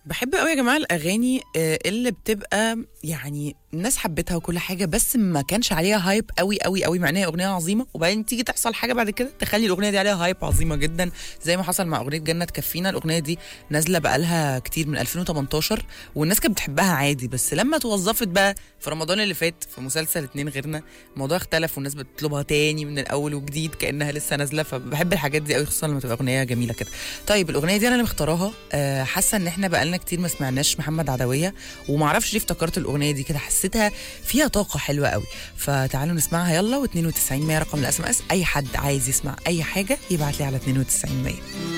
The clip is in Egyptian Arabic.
بحب قوي يا جماعه الاغاني آه، اللي بتبقى يعني الناس حبتها وكل حاجه بس ما كانش عليها هايب قوي قوي قوي مع انها اغنيه عظيمه وبعدين تيجي تحصل حاجه بعد كده تخلي الاغنيه دي عليها هايب عظيمه جدا زي ما حصل مع اغنيه جنه تكفينا الاغنيه دي نازله بقالها كتير من 2018 والناس كانت بتحبها عادي بس لما توظفت بقى في رمضان اللي فات في مسلسل اتنين غيرنا الموضوع اختلف والناس بتطلبها تاني من الاول وجديد كانها لسه نازله فبحب الحاجات دي قوي خصوصا لما تبقى اغنيه جميله كده طيب الاغنيه دي انا اللي مختاراها آه، حاسه ان احنا بقالنا كتير ما سمعناش محمد عدويه ومعرفش ليه افتكرت الاغنيه دي كده حسيتها فيها طاقه حلوه قوي فتعالوا نسمعها يلا و92 100 رقم الاس ام اس اي حد عايز يسمع اي حاجه يبعت لي على 92 100